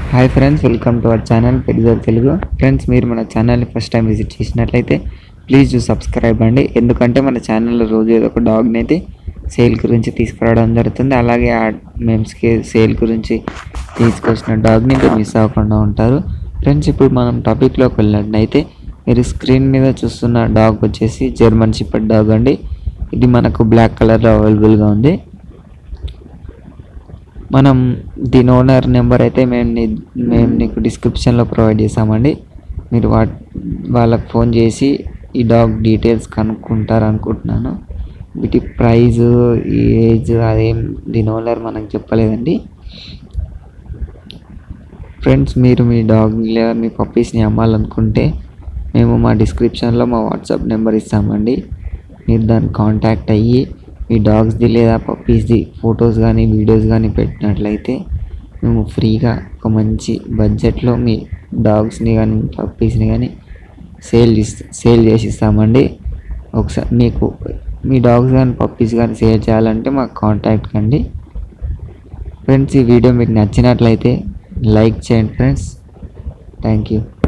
hi friends welcome to our channel పెద్దదర్ Telugu friends మీరు మన ఛానల్ని ఫస్ట్ టైం విజిట్ చేసినట్లయితే ప్లీజ్ డూ సబ్స్క్రైబ్ అండి ఎందుకంటే మన ఛానల్లో రోజు ఏదో ఒక డాగ్ని అయితే సేల్ గురించి తీసుకురావడం జరుగుతుంది అలాగే ఆ మేమ్స్కి సేల్ గురించి తీసుకొచ్చిన డాగ్ని మీరు మిస్ అవ్వకుండా ఉంటారు ఫ్రెండ్స్ ఇప్పుడు మనం టాపిక్లోకి వెళ్ళినట్లయితే మీరు స్క్రీన్ మీద చూస్తున్న డాగ్ వచ్చేసి జర్మన్ షిపర్డ్ డాగ్ అండి ఇది మనకు బ్లాక్ కలర్లో అవైలబుల్గా ఉంది మనం దీని ఓనర్ నెంబర్ అయితే మేము నీ మేము నీకు డిస్క్రిప్షన్లో ప్రొవైడ్ చేసామండి మీరు వా వాళ్ళకి ఫోన్ చేసి ఈ డాగ్ డీటెయిల్స్ కనుక్కుంటారు అనుకుంటున్నాను వీటి ప్రైజ్ ఈ ఏజ్ అదేం దీని ఓనర్ మనకు చెప్పలేదండి ఫ్రెండ్స్ మీరు మీ డాగ్ని మీ పప్పీస్ని అమ్మాలనుకుంటే మేము మా డిస్క్రిప్షన్లో మా వాట్సాప్ నెంబర్ ఇస్తామండి మీరు దాన్ని కాంటాక్ట్ అయ్యి మీ డాగ్స్ది లేదా పప్పీస్ది ఫొటోస్ కానీ వీడియోస్ కానీ పెట్టినట్లయితే మేము ఫ్రీగా ఒక మంచి బడ్జెట్లో మీ డాగ్స్ని కానీ పప్పీస్ని కానీ సేల్ ఇస్తా సేల్ చేసి ఇస్తామండి ఒకసారి మీకు మీ డాగ్స్ కానీ పప్పీస్ కానీ సేల్ చేయాలంటే మాకు కాంటాక్ట్ కండి ఫ్రెండ్స్ ఈ వీడియో మీకు నచ్చినట్లయితే లైక్ చేయండి ఫ్రెండ్స్ థ్యాంక్ యూ